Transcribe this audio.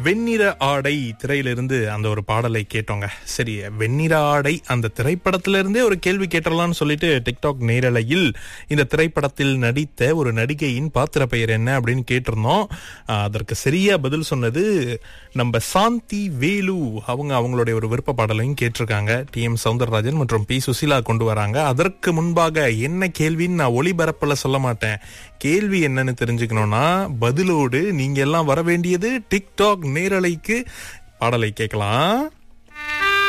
வெண்ணிற ஆடை திரையிலிருந்து அந்த ஒரு பாடலை கேட்டோங்க சரி வெண்ணிற ஆடை அந்த திரைப்படத்திலிருந்தே ஒரு கேள்வி கேட்டலாம்னு சொல்லிட்டு டிக்டாக் நேரலையில் இந்த திரைப்படத்தில் நடித்த ஒரு நடிகையின் பாத்திர பெயர் என்ன அப்படின்னு கேட்டிருந்தோம் ஆஹ், அதற்கு சரியா பதில் சொன்னது நம்ம சாந்தி வேலு அவங்க அவங்களுடைய ஒரு விருப்ப பாடலையும் கேட்டிருக்காங்க டி எம் சவுந்தரராஜன் மற்றும் பி சுசிலா கொண்டு வராங்க அதற்கு முன்பாக என்ன கேள்வின்னு நான் ஒளிபரப்பில் சொல்ல மாட்டேன் கேள்வி என்னன்னு தெரிஞ்சுக்கணும்னா பதிலோடு நீங்க எல்லாம் வர வேண்டியது டிக்டாக் நேரலைக்கு பாடலை கேட்கலாம்